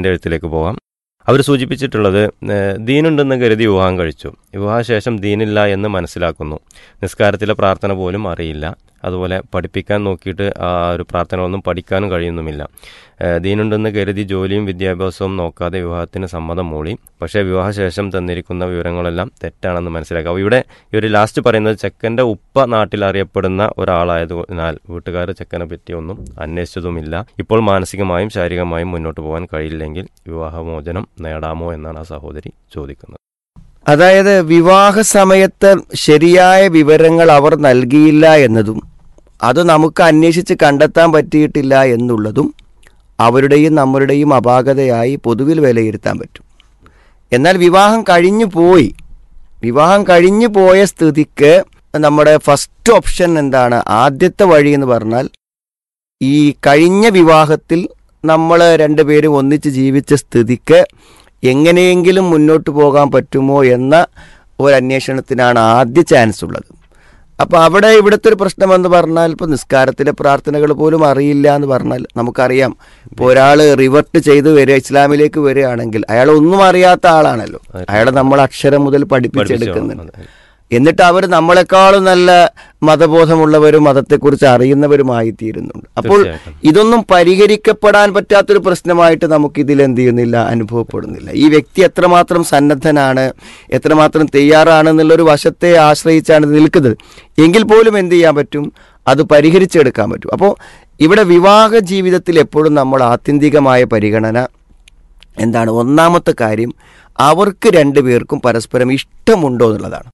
അദ്ദേഹത്തിൻ്റെ എഴുത്തിലേക്ക് പോവാം അവർ സൂചിപ്പിച്ചിട്ടുള്ളത് ഏഹ്, ദീനുണ്ടെന്ന് കരുതി വിവാഹം കഴിച്ചു വിവാഹശേഷം ദീനില്ല എന്ന് മനസ്സിലാക്കുന്നു നിസ്കാരത്തിലെ പ്രാർത്ഥന പോലും അറിയില്ല അതുപോലെ പഠിപ്പിക്കാൻ നോക്കിയിട്ട് ആ ഒരു പ്രാർത്ഥനകളൊന്നും പഠിക്കാനും കഴിയുന്നുമില്ല ഏഹ്, ദീനുണ്ടെന്ന് കരുതി ജോലിയും വിദ്യാഭ്യാസവും നോക്കാതെ വിവാഹത്തിന് സമ്മതം മൂളി പക്ഷേ വിവാഹശേഷം തന്നിരിക്കുന്ന വിവരങ്ങളെല്ലാം തെറ്റാണെന്ന് മനസ്സിലാക്കുക അപ്പോൾ ഇവിടെ ഈ ഒരു ലാസ്റ്റ് പറയുന്നത് ചെക്കൻ്റെ ഉപ്പ നാട്ടിൽ അറിയപ്പെടുന്ന ഒരാളായതിനാൽ വീട്ടുകാർ ചെക്കനെ പറ്റിയൊന്നും അന്വേഷിച്ചതുമില്ല ഇപ്പോൾ മാനസികമായും ശാരീരികമായും മുന്നോട്ട് പോകാൻ കഴിയില്ലെങ്കിൽ വിവാഹമോചനം നേടാമോ എന്നാണ് ആ സഹോദരി ചോദിക്കുന്നത് അതായത് വിവാഹ സമയത്ത് ശരിയായ വിവരങ്ങൾ അവർ നൽകിയില്ല എന്നതും അത് നമുക്ക് അന്വേഷിച്ച് കണ്ടെത്താൻ പറ്റിയിട്ടില്ല എന്നുള്ളതും അവരുടെയും നമ്മളുടെയും അപാകതയായി പൊതുവിൽ വിലയിരുത്താൻ പറ്റും എന്നാൽ വിവാഹം കഴിഞ്ഞു പോയി വിവാഹം കഴിഞ്ഞു പോയ സ്ഥിതിക്ക് നമ്മുടെ ഫസ്റ്റ് ഓപ്ഷൻ എന്താണ് ആദ്യത്തെ വഴി എന്ന് പറഞ്ഞാൽ ഈ കഴിഞ്ഞ വിവാഹത്തിൽ നമ്മൾ രണ്ടുപേരും ഒന്നിച്ച് ജീവിച്ച സ്ഥിതിക്ക് എങ്ങനെയെങ്കിലും മുന്നോട്ട് പോകാൻ പറ്റുമോ എന്ന ഒരു അന്വേഷണത്തിനാണ് ആദ്യ ചാൻസ് ഉള്ളത് അപ്പോൾ അവിടെ ഇവിടുത്തെ ഒരു പ്രശ്നം എന്ന് പറഞ്ഞാൽ ഇപ്പോൾ നിസ്കാരത്തിലെ പ്രാർത്ഥനകൾ പോലും അറിയില്ല എന്ന് പറഞ്ഞാൽ നമുക്കറിയാം ഇപ്പോൾ ഒരാൾ റിവർട്ട് ചെയ്ത് വരിക ഇസ്ലാമിലേക്ക് വരികയാണെങ്കിൽ അയാൾ ഒന്നും അറിയാത്ത ആളാണല്ലോ അയാളെ നമ്മൾ അക്ഷരം മുതൽ പഠിപ്പിച്ചെടുക്കുന്നുണ്ട് അതെ. എന്നിട്ട് അവർ നമ്മളെക്കാളും നല്ല മതബോധമുള്ളവരും മതത്തെക്കുറിച്ച് അറിയുന്നവരുമായി തീരുന്നുണ്ട് അപ്പോൾ തീർച്ചയായിട്ടും. ഇതൊന്നും പരിഹരിക്കപ്പെടാൻ പറ്റാത്തൊരു പ്രശ്നമായിട്ട് നമുക്ക് ഇതിൽ എന്ത് ചെയ്യുന്നില്ല അനുഭവപ്പെടുന്നില്ല ഈ വ്യക്തി എത്രമാത്രം സന്നദ്ധനാണ് എത്രമാത്രം തയ്യാറാണ് എന്നുള്ളൊരു വശത്തെ ആശ്രയിച്ചാണ് ഇത് നിൽക്കുന്നത് എങ്കിൽ പോലും എന്ത് ചെയ്യാൻ പറ്റും അത് പരിഹരിച്ചെടുക്കാൻ പറ്റും അപ്പോൾ ഇവിടെ വിവാഹ ജീവിതത്തിൽ എപ്പോഴും നമ്മൾ ആത്യന്തികമായ പരിഗണന എന്താണ് ഒന്നാമത്തെ കാര്യം അവർക്ക് രണ്ടുപേർക്കും പരസ്പരം ഇഷ്ടമുണ്ടോ എന്നുള്ളതാണ്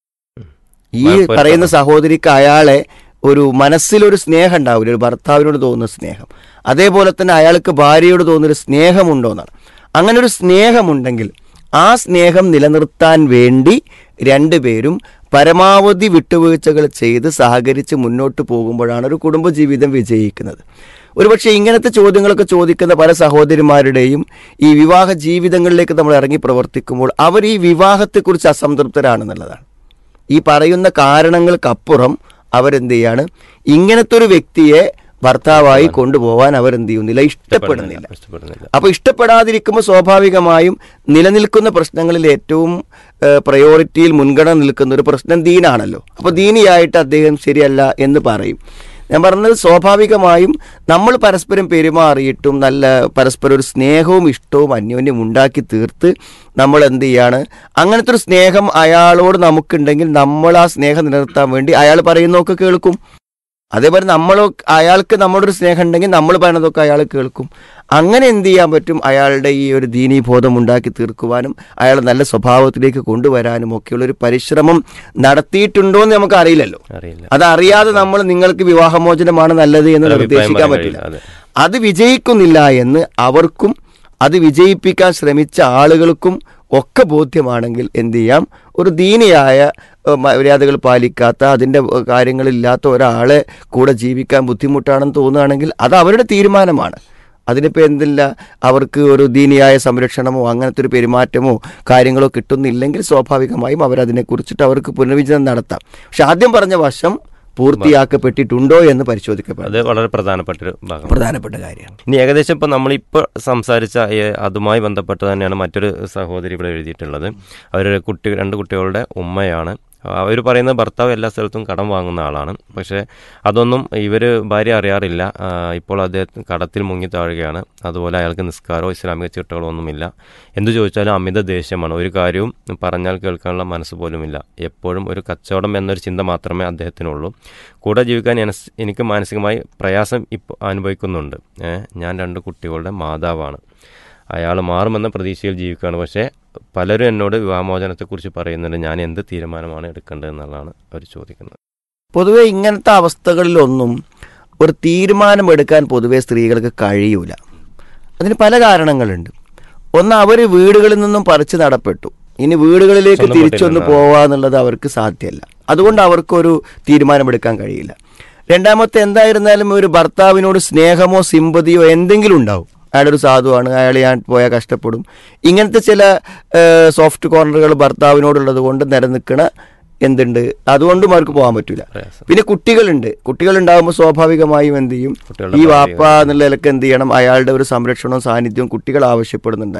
ഈ പൊരുത്തം. പറയുന്ന സഹോദരിക്ക് അയാളെ ഒരു മനസ്സിലൊരു സ്നേഹം ഉണ്ടാവില്ല ഒരു ഭർത്താവിനോട് തോന്നുന്ന സ്നേഹം അതേപോലെ തന്നെ അയാൾക്ക് ഭാര്യയോട് തോന്നുന്നൊരു സ്നേഹമുണ്ടോ എന്നാണ് അങ്ങനെ ഒരു സ്നേഹമുണ്ടെങ്കിൽ ആ സ്നേഹം നിലനിർത്താൻ വേണ്ടി രണ്ടുപേരും പരമാവധി വിട്ടുവീഴ്ചകൾ ചെയ്ത് സഹകരിച്ച് മുന്നോട്ട് പോകുമ്പോഴാണ് ഒരു കുടുംബജീവിതം വിജയിക്കുന്നത് ഒരുപക്ഷെ ഇങ്ങനത്തെ ചോദ്യങ്ങളൊക്കെ ചോദിക്കുന്ന പല സഹോദരിമാരുടെയും ഈ വിവാഹ ജീവിതങ്ങളിലേക്ക് നമ്മൾ ഇറങ്ങി പ്രവർത്തിക്കുമ്പോൾ അവർ ഈ വിവാഹത്തെക്കുറിച്ച് അസംതൃപ്തരാണെന്നുള്ളതാണ് ഈ പറയുന്ന കാരണങ്ങൾക്കപ്പുറം അവരെന്ത് ചെയ്യാണ് ഇങ്ങനത്തെ ഒരു വ്യക്തിയെ ഭർത്താവായി കൊണ്ടുപോകാൻ അവരെന്ത് ചെയ്യുന്നില്ല ഇഷ്ടപ്പെടുന്നില്ല ഇഷ്ടപ്പെടുന്നില്ല അപ്പോൾ ഇഷ്ടപ്പെടാതിരിക്കുമ്പോൾ സ്വാഭാവികമായും നിലനിൽക്കുന്ന പ്രശ്നങ്ങളിൽ ഏറ്റവും ഏഹ്, പ്രയോറിറ്റിയിൽ മുൻഗണന നിൽക്കുന്ന ഒരു പ്രശ്നം ദീനാണല്ലോ അപ്പോൾ ദീനിയായിട്ട് അദ്ദേഹം ശരിയല്ല എന്ന് പറയും ഞാൻ പറഞ്ഞത് സ്വാഭാവികമായും നമ്മൾ പരസ്പരം പെരുമാറിയിട്ടും നല്ല പരസ്പരം ഒരു സ്നേഹവും ഇഷ്ടവും അന്യോന്യം ഉണ്ടാക്കി തീർത്ത് നമ്മൾ എന്ത് ചെയ്യാണ് അങ്ങനത്തെ ഒരു സ്നേഹം അയാളോട് നമുക്കുണ്ടെങ്കിൽ നമ്മൾ ആ സ്നേഹം നിലനിർത്താൻ വേണ്ടി അയാൾ പറയുന്നതൊക്കെ കേൾക്കും അതേപോലെ നമ്മൾ അയാൾക്ക് നമ്മളൊരു സ്നേഹം ഉണ്ടെങ്കിൽ നമ്മൾ പറയുന്നതൊക്കെ അയാൾ കേൾക്കും അങ്ങനെ എന്ത് ചെയ്യാൻ പറ്റും അയാളുടെ ഈ ഒരു ദീനീബോധം ഉണ്ടാക്കി തീർക്കുവാനും അയാളെ നല്ല സ്വഭാവത്തിലേക്ക് കൊണ്ടുവരാനും ഒക്കെയുള്ള ഒരു പരിശ്രമം നടത്തിയിട്ടുണ്ടോ എന്ന് നമുക്ക് അറിയില്ലല്ലോ അറിയില്ല അതറിയാതെ നമ്മൾ നിങ്ങൾക്ക് വിവാഹമോചനമാണ് നല്ലത് എന്ന് ഒരു അഭിപ്രായം നിർദ്ദേശിക്കാൻ പറയാൻ പറ്റില്ല കഴിയില്ല. അത് വിജയിക്കുന്നില്ല എന്ന് അവർക്കും അത് വിജയിപ്പിക്കാൻ ശ്രമിച്ച ആളുകൾക്കും ഒക്കെ ബോധ്യമാണെങ്കിൽ എന്ത് ചെയ്യാം ഒരു ദീനിയായ ഏഹ്, മര്യാദകൾ പാലിക്കാത്ത അതിൻ്റെ ഏഹ്, കാര്യങ്ങളില്ലാത്ത ഒരാളെ കൂടെ ജീവിക്കാൻ ബുദ്ധിമുട്ടാണെന്ന് തോന്നുകയാണെങ്കിൽ അത് അവരുടെ തീരുമാനമാണ് അതിനിപ്പോൾ എന്തില്ല അവർക്ക് ഒരു ദീനിയായ സംരക്ഷണമോ അങ്ങനത്തെ ഒരു പെരുമാറ്റമോ കാര്യങ്ങളോ കിട്ടുന്നില്ലെങ്കിൽ സ്വാഭാവികമായും അവരതിനെക്കുറിച്ചിട്ട് അവർക്ക് പുനർവിചനം നടത്താം പക്ഷെ ആദ്യം പറഞ്ഞ വശം പൂർത്തിയാക്കപ്പെട്ടിട്ടുണ്ടോ എന്ന് പരിശോധിക്കപ്പെടണം അത് വളരെ പ്രധാനപ്പെട്ട ഒരു ഭാഗമാണ് പ്രധാനപ്പെട്ട കാര്യമാണ് ഇനി ഏകദേശം ഇപ്പം നമ്മളിപ്പോൾ സംസാരിച്ച ഈ അതുമായി ബന്ധപ്പെട്ട് തന്നെയാണ് മറ്റൊരു സഹോദരി ഇവിടെ എഴുതിയിട്ടുള്ളത് അവർ കുട്ടി രണ്ട് കുട്ടികളുടെ ഉമ്മയാണ് അവർ പറയുന്നത് ഭർത്താവ് എല്ലാ സ്ഥലത്തും കടം വാങ്ങുന്ന ആളാണ് പക്ഷേ അതൊന്നും ഇവർ ഭാര്യ അറിയാറില്ല ആ, ഇപ്പോൾ അദ്ദേഹം കടത്തിൽ മുങ്ങി താഴുകയാണ് അതുപോലെ അയാൾക്ക് നിസ്കാരമോ ഇസ്ലാമിക ചിട്ടകളോ ഒന്നുമില്ല എന്തു ചോദിച്ചാലും അമിത ദേഷ്യമാണ് ഒരു കാര്യവും പറഞ്ഞാൽ കേൾക്കാനുള്ള മനസ്സ് പോലുമില്ല എപ്പോഴും ഒരു കച്ചവടം എന്നൊരു ചിന്ത മാത്രമേ അദ്ദേഹത്തിനുള്ളൂ കൂടെ ജീവിക്കാൻ എനസ് എനിക്ക് മാനസികമായി പ്രയാസം ഇപ്പോൾ അനുഭവിക്കുന്നുണ്ട് ഏ, ഞാൻ രണ്ട് കുട്ടികളുടെ മാതാവാണ് അയാൾ മാറുമെന്ന പ്രതീക്ഷയിൽ ജീവിക്കുകയാണ് പക്ഷേ പലരും എന്നോട് വിവാഹമോചനത്തെക്കുറിച്ച് പറയുന്നുണ്ട് ഞാൻ എന്ത് തീരുമാനമാണ് എടുക്കേണ്ടത് എന്നുള്ളതാണ് അവർ ചോദിക്കുന്നത് പൊതുവെ ഇങ്ങനത്തെ അവസ്ഥകളിലൊന്നും ഒരു തീരുമാനമെടുക്കാൻ പൊതുവെ സ്ത്രീകൾക്ക് കഴിയൂല അതിന് പല കാരണങ്ങളുണ്ട് ഒന്ന് അവർ വീടുകളിൽ നിന്നും പറിച്ചു നടപ്പെട്ടു ഇനി വീടുകളിലേക്ക് സ്വന്തം തിരിച്ചൊന്ന് വീട്ടിൽ പോവാന്നുള്ളത് അവർക്ക് സാധ്യമല്ല അതുകൊണ്ട് അവർക്കൊരു തീരുമാനമെടുക്കാൻ കഴിയില്ല രണ്ടാമത്തെ എന്തായിരുന്നാലും ഒരു ഭർത്താവിനോട് സ്നേഹമോ സിമ്പതിയോ എന്തെങ്കിലും ഉണ്ടാവും അയാളൊരു സാധുവാണ് അയാൾ ഞാൻ പോയാൽ കഷ്ടപ്പെടും ഇങ്ങനത്തെ ചില സോഫ്റ്റ് കോർണറുകൾ ഭർത്താവിനോടുള്ളത് കൊണ്ട് നിലനിൽക്കണ എന്തുണ്ട് അതുകൊണ്ടും അവർക്ക് പോകാൻ പറ്റൂല പ്രയാസം പിന്നെ കുട്ടികളുണ്ട് കുട്ടികൾ ഉണ്ടാകുമ്പോൾ സ്വാഭാവികമായും എന്ത് ചെയ്യും കുട്ടികളുടെ ഈ ഭാവി വാപ്പ എന്നുള്ള നിലക്ക് എന്ത് ചെയ്യണം അയാളുടെ ഒരു സംരക്ഷണവും സാന്നിധ്യവും കുട്ടികൾ ആവശ്യപ്പെടുന്നുണ്ട്